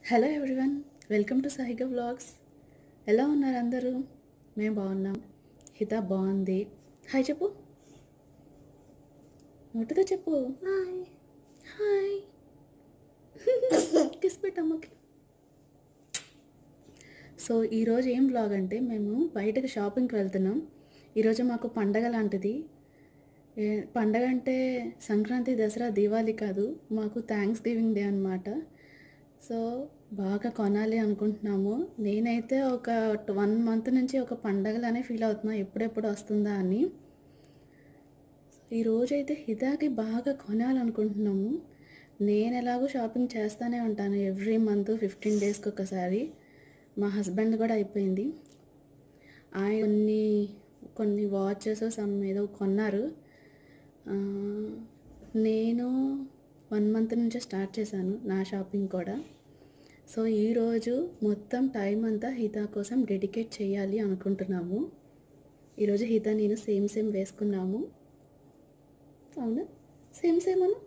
Hello everyone welcome to సాహిగా vlogs ఎలా ఉన్నారు అందరూ మేము బాగున్నాం హిత బాగుంది హాయ్ చెప్పు నోటితో చెప్పు హాయ్ హాయ్ కిస్ పెట్టమ్మకి సో ఈరోజు ఏం బ్లాగ్ అంటే మేము బయటకు షాపింగ్కి వెళ్తున్నాం ఈరోజు మాకు పండగ లాంటిది ఏ- పండగ అంటే సంక్రాంతి దసరా దీవాలి కాదు మాకు థ్యాంక్స్ గివింగ్ డే అనమాట సో బాగా కొనాలి అనుకుంటున్నాము నేనైతే ఒక వన్ మంత్ నుంచి ఒక పండగలానే ఫీల్ అవుతున్నా ఎప్పుడెప్పుడు వస్తుందా అని ఈ రోజైతే హిదాకి బాగా కొనాలనుకుంటున్నాము నేను ఎలాగో షాపింగ్ చేస్తూనే ఉంటాను ఎవ్రీ మంత్ ఫిఫ్టీన్ డేస్కి ఒకసారి మా హస్బెండ్ కూడా అయిపోయింది ఆయన కొన్ని కొన్ని వాచెస్ సమ్ ఏదో కొన్నారు ఆ, నేను వన్ మంత్ నుంచే స్టార్ట్ చేశాను నా షాపింగ్ కూడా సో ఈరోజు మొత్తం టైం అంతా హితా కోసం డెడికేట్ చేయాలి అనుకుంటున్నాము ఈరోజు హితా నేను సేమ్ సేమ్ వేసుకున్నాము అవునా సేమ్ సేమ్ అను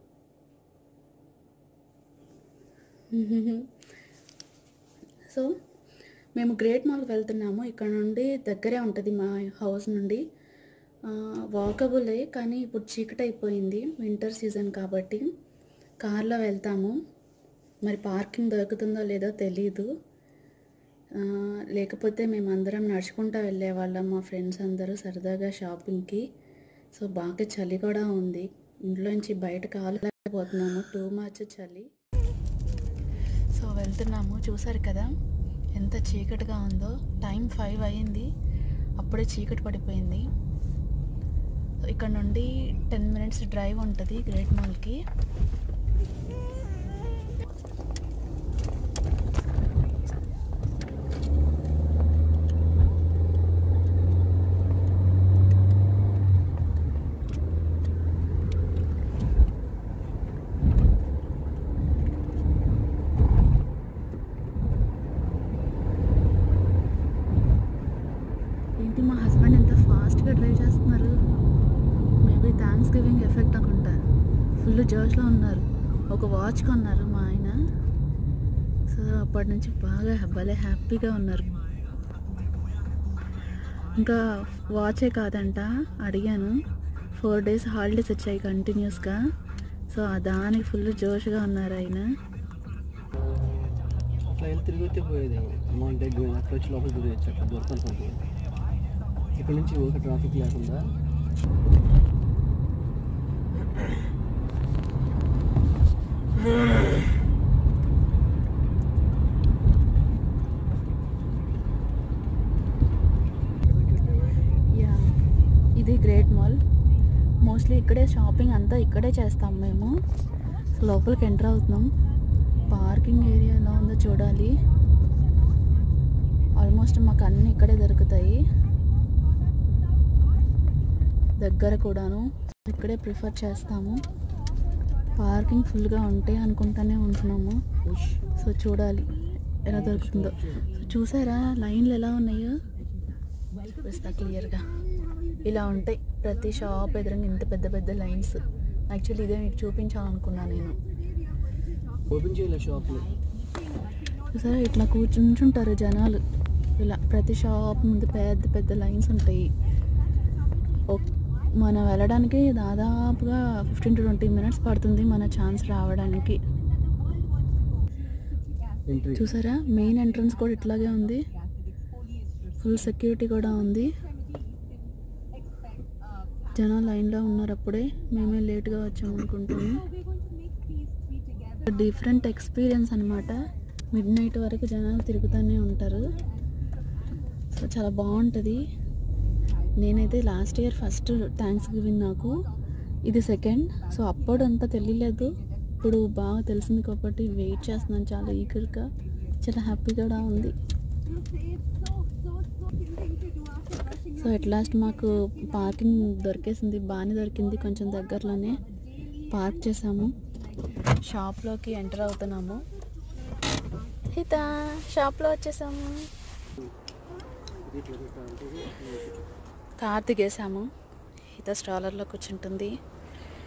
సో మేము గ్రేట్ మాల్కి వెళ్తున్నాము ఇక్కడ నుండి దగ్గరే ఉంటుంది మా హౌస్ నుండి వాకబులే కానీ ఇప్పుడు చీకటి అయిపోయింది వింటర్ సీజన్ కాబట్టి కార్లో వెళ్తాము మరి పార్కింగ్ దొరుకుతుందో లేదో తెలీదు ఆ, లేకపోతే మేము అందరం నడుచుకుంటూ వెళ్ళేవాళ్ళం మా ఫ్రెండ్స్ అందరూ సరదాగా షాపింగ్కి సో బాగా చలి కూడా ఉంది ఇంట్లోంచి బయట కాలేకపోతున్నాము టూ మచ్ చలి సో వెళ్తున్నాము చూసారు కదా ఎంత చీకటిగా ఉందో టైం ఫైవ్ అయ్యింది అప్పుడే చీకటి పడిపోయింది సో ఇక్కడ నుండి టెన్ మినిట్స్ డ్రైవ్ ఉంటుంది గ్రేట్ మాల్కి ఏంటి మా హస్బెండ్ ఎంత ఫాస్ట్గా డ్రైవ్ చేస్తున్నారు మేబీ థ్యాంక్స్ గివింగ్ ఎఫెక్ట్ అనుకుంటా ఫుల్ జోష్లో ఉన్నారు ఒక వాచ్ కొన్నారు మా ఆయన సో అప్పటి నుంచి బాగా భలే హ్యాపీగా ఉన్నారు ఇంకా వాచే కాదంట అడిగాను ఫోర్ డేస్ హాలిడేస్ వచ్చాయి కంటిన్యూస్గా సో ఆ దానికి ఫుల్ జోష్గా ఉన్నారు ఆయన అట్లా వెళ్ళి తిరిగి వచ్చే పోయేది అమౌంట్ ఎక్కువ అక్కడ వచ్చి లోపలికి తిరిగి అట్లా దొరకదు కొంచెం ఇక్కడ నుంచి ఊరికే ట్రాఫిక్ లేకుండా యా ఇది గ్రేట్ మాల్ మోస్ట్లీ ఇక్కడే షాపింగ్ అంతా ఇక్కడే చేస్తాం మేము లోపలికి ఎంటర్ అవుతున్నాం పార్కింగ్ ఏరియా ఎలా ఉందో చూడాలి ఆల్మోస్ట్ మాకు అన్నీ ఇక్కడే దొరుకుతాయి దగ్గర కూడాను ఇక్కడే ప్రిఫర్ చేస్తాము పార్కింగ్ ఫుల్గా ఉంటే అనుకుంటానే ఉంటున్నాము ఉష్. సో చూడాలి ఎలా దొరుకుతుందో సో చూసారా లైన్లు ఎలా ఉన్నాయో చూపిస్తా క్లియర్గా ఇలా ఉంటాయి ప్రతి షాప్ ఎదురుగా ఇంత పెద్ద పెద్ద లైన్స్ యాక్చువల్లీ ఇదే మీకు చూపించాలనుకున్నా నేను ఓపెన్ చేయలే షాప్లో చూసారా ఇట్లా కూర్చుంటుంటారు జనాలు ఇలా ప్రతి షాప్ ముందు పెద్ద పెద్ద లైన్స్ ఉంటాయి ఒక్- మనం వెళ్ళడానికి దాదాపుగా ఫిఫ్టీన్ టు ట్వంటీ మినిట్స్ పడుతుంది మన ఛాన్స్ రావడానికి ఎంట్రీ చూసారా మెయిన్ ఎంట్రన్స్ కూడా ఇట్లాగే ఉంది ఫుల్ సెక్యూరిటీ కూడా ఉంది జనాలు లైన్లో ఉన్నారు అప్పుడే మేమే లేట్గా వచ్చాము అనుకుంటున్నాము డిఫరెంట్ ఎక్స్పీరియన్స్ అనమాట మిడ్ నైట్ వరకు జనాలు తిరుగుతూనే ఉంటారు సో చాలా బాగుంటుంది నేనైతే last year first thanksgiving నాకు ఇది సెకండ్ సో అప్పుడు అంతా తెలియలేదు ఇప్పుడు బాగా తెలిసింది కాబట్టి వెయిట్ చేస్తున్నాను చాలా ఈగర్గా చాలా హ్యాపీ కూడా ఉంది సో ఎట్ లాస్ట్ మాకు పార్కింగ్ దొరికేసింది బాగానే దొరికింది కొంచెం దగ్గరలోనే పార్క్ చేసాము షాప్లోకి ఎంటర్ అవుతున్నాము హిత షాప్లో వచ్చేసాము కార్ దిగేసాము హిత స్టాలర్లో కూర్చుంటుంది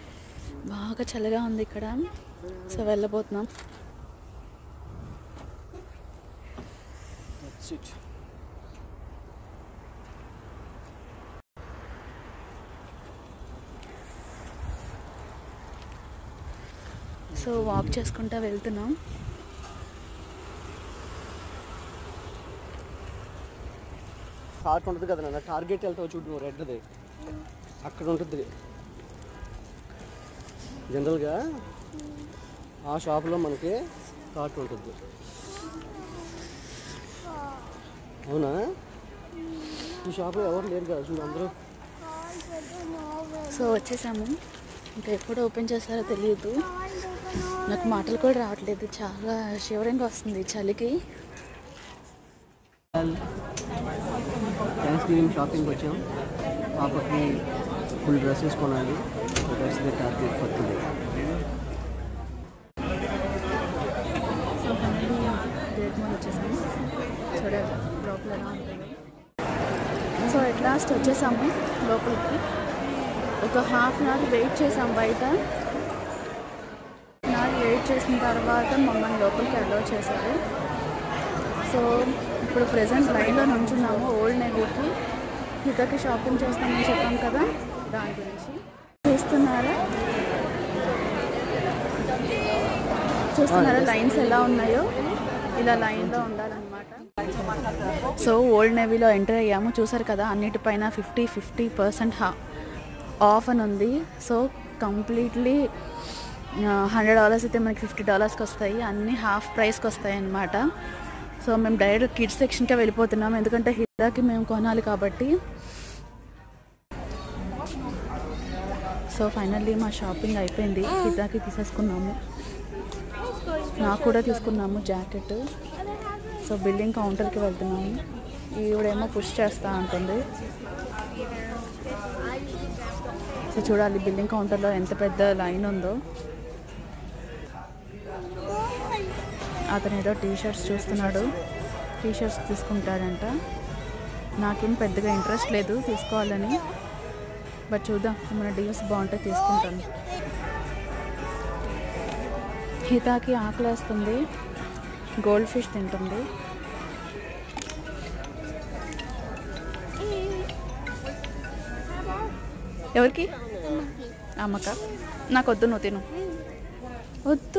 బాగా చల్లగా ఉంది ఇక్కడ సో వెళ్ళబోతున్నాం దట్స్ ఇట్ సో వాక్ చేసుకుంటా వెళ్తున్నాం కార్ట్ ఉంటుంది కదా నాన్న టార్గెట్ వెళ్తావు చూడు నువ్వు రెడ్ది అక్కడ ఉంటుంది జనరల్గా ఆ షాప్లో మనకి కార్ట్ ఉంటుంది అవునా ఈ షాప్లో ఎవరు లేరు కదా చూడు అందరూ సో వచ్చేసాము ఇంకా ఎప్పుడు ఓపెన్ చేస్తారో తెలియదు నాకు మాటలు కూడా రావట్లేదు చాలా శివరంగా వస్తుంది చలికి థ్యాంక్స్ గివింగ్ షాపింగ్కి వచ్చాం పాపకి ఫుల్ డ్రెస్సెస్ కొనాలి డ్రెస్ ద టార్గెట్ పడుతుంది సో ఫైనల్లీ గేట్ ముందు వచ్చేసాము చూడాలి లోపల ఎలా ఉంటుందో సో ఎట్ లాస్ట్ వచ్చేసాము లోపలికి ఒక హాఫ్ అన్ అవర్ వెయిట్ చేసాం బయట హాఫ్ అన్ అవర్ వెయిట్ చేసిన తర్వాత మమ్మల్ని లోపలికి అలౌ చేశారు సో ఇప్పుడు ప్రజెంట్ లైన్లో నుంచున్నాము ఓల్డ్ నేవీకి ఇతకి షాపింగ్ చేస్తామని చెప్పాం కదా దాని గురించి చూస్తున్నారా చూస్తున్నారా లైన్స్ ఎలా ఉన్నాయో ఇలా లైన్లో ఉండాలన్నమాట సో ఓల్డ్ నేవీలో ఎంటర్ అయ్యాము చూసారు కదా అన్నిటిపైన ఫిఫ్టీ ఫిఫ్టీ పర్సెంట్ ఆఫ్ అని ఉంది సో కంప్లీట్లీ హండ్రెడ్ డాలర్స్ అయితే మనకి ఫిఫ్టీ డాలర్స్కి వస్తాయి అన్నీ హాఫ్ ప్రైస్కి వస్తాయి అన్నమాట సో మేము డైరెక్ట్ కిడ్స్ సెక్షన్కే వెళ్ళిపోతున్నాం ఎందుకంటే హిదాకి మేము కొనాలి కాబట్టి సో ఫైనల్లీ మా షాపింగ్ అయిపోయింది హిదాకి తీసేసుకున్నాము నాకు కూడా తీసుకున్నాము జాకెట్ సో బిల్డింగ్ కౌంటర్కి వెళ్తున్నాము ఈవిడేమో పుష్ చేస్తా ఉంటుంది సో చూడాలి బిల్డింగ్ కౌంటర్లో ఎంత పెద్ద లైన్ ఉందో అతను ఏదో టీ షర్ట్స్ చూస్తున్నాడు టీ షర్ట్స్ తీసుకుంటాడంట నాకేం పెద్దగా ఇంట్రెస్ట్ లేదు తీసుకోవాలని బట్ చూద్దాం మన డీల్స్ బాగుంటే తీసుకుంటాను హితాకి ఆకలేస్తుంది గోల్డ్ ఫిష్ తింటుంది ఎవరికి అమ్మక నాకు వద్దు నువ్వు తిను వద్దు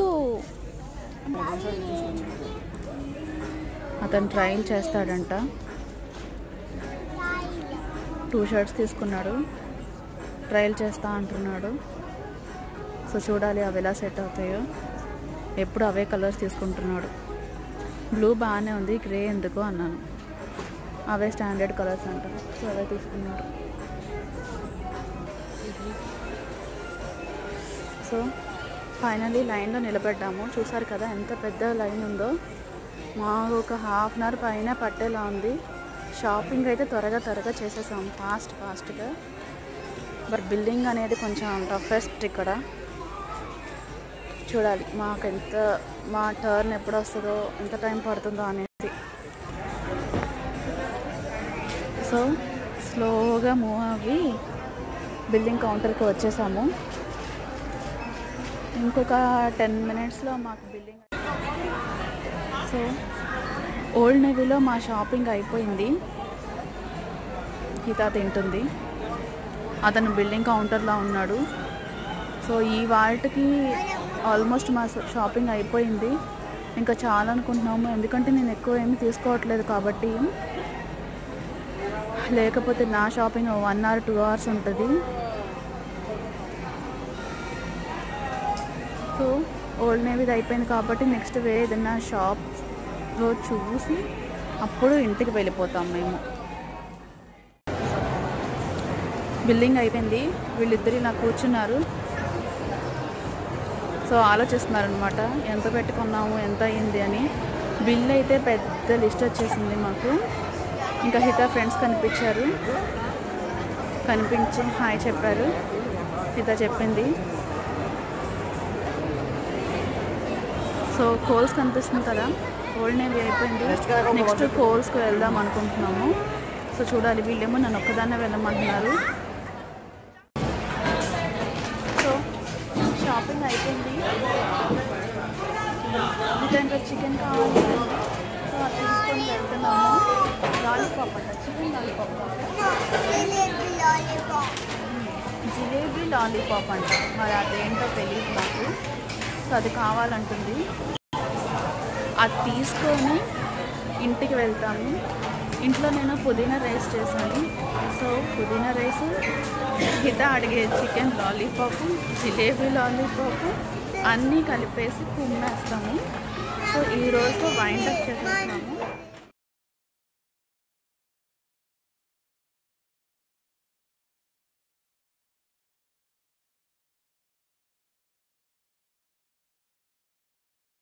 అతను ట్రైల్ చేస్తాడంట టూ షర్ట్స్ తీసుకున్నాడు ట్రయల్ చేస్తా అంటున్నాడు సో చూడాలి అవి ఎలా సెట్ అవుతాయో ఎప్పుడు అవే కలర్స్ తీసుకుంటున్నాడు బ్లూ బాగానే ఉంది గ్రే ఎందుకు అన్నాను అవే స్టాండర్డ్ కలర్స్ అంట సో అవే తీసుకున్నాడు సో ఫైనలీ లైన్లో నిలబడ్డాము చూసారు కదా ఎంత పెద్ద లైన్ ఉందో మాకు ఒక హాఫ్ అన్ అవర్ పైన పట్టేలా ఉంది షాపింగ్ అయితే త్వరగా త్వరగా చేసేసాం ఫాస్ట్ ఫాస్ట్గా బట్ బిల్డింగ్ అనేది కొంచెం టఫెస్ట్ ఇక్కడ చూడాలి మాకు ఎంత మా టర్న్ ఎప్పుడు వస్తుందో ఎంత టైం పడుతుందో అనేది సో స్లోగా మూవ్ అవ్వి బిల్డింగ్ కౌంటర్కి వచ్చేసాము ఇంకొక టెన్ మినిట్స్లో మాకు బిల్డింగ్ సో ఓల్డ్ నేవీలో మా షాపింగ్ అయిపోయింది హితా తింటుంది అతను బిల్డింగ్ కౌంటర్లో ఉన్నాడు సో ఈ వాటికి ఆల్మోస్ట్ మా షాపింగ్ అయిపోయింది ఇంకా చాలా అనుకుంటున్నాము ఎందుకంటే నేను ఎక్కువ ఏమీ తీసుకోవట్లేదు కాబట్టి లేకపోతే నా shopping one hour two hours ఉంటుంది సో ఓల్డ్ నేవీది అయిపోయింది కాబట్టి నెక్స్ట్ వేరే ఏదైనా షాప్లో చూసి అప్పుడు ఇంటికి వెళ్ళిపోతాం మేము బిల్డింగ్ అయిపోయింది వీళ్ళిద్దరు ఇలా కూర్చున్నారు సో ఆలోచిస్తున్నారు అనమాట ఎంత పెట్టుకున్నాము ఎంత అయింది అని బిల్ అయితే పెద్ద లిస్ట్ వచ్చేసింది మాకు ఇంకా హిత ఫ్రెండ్స్ కనిపించారు కనిపించి హాయ్ చెప్పారు హిత చెప్పింది సో కోల్స్ కనిపిస్తుంది కదా ఓల్డ్ నేవీ అయిపోయింది నెక్స్ట్ కోల్స్కి వెళ్దాం అనుకుంటున్నాము సో చూడాలి వీళ్ళేమో నన్ను ఒక్కదాన్నే వెళ్ళమంటున్నారు సో షాపింగ్ అయిపోయింది ఇంకా ఇంకా చికెన్ కావాలి సో సో అది తీసుకొని వెళ్తున్నాము లాలీపాప్ అంట చికెన్ లాలీపాప్ జిలేబీ లాలీపాప్ అంట మరి అదేంటో తెలియదు నాకు సో అది కావాలంటుంది అది తీసుకొని ఇంటికి వెళ్తాము ఇంట్లో నేను పుదీనా రైస్ చేశాను సో పుదీనా రైస్ హిత అడిగే చికెన్ లాలీపాప్ జిలేబీ లాలీపాప్ అన్నీ కలిపేసి కుమ్మేస్తాము సో ఈరోజు వైండ్ అప్ చేసేస్తాము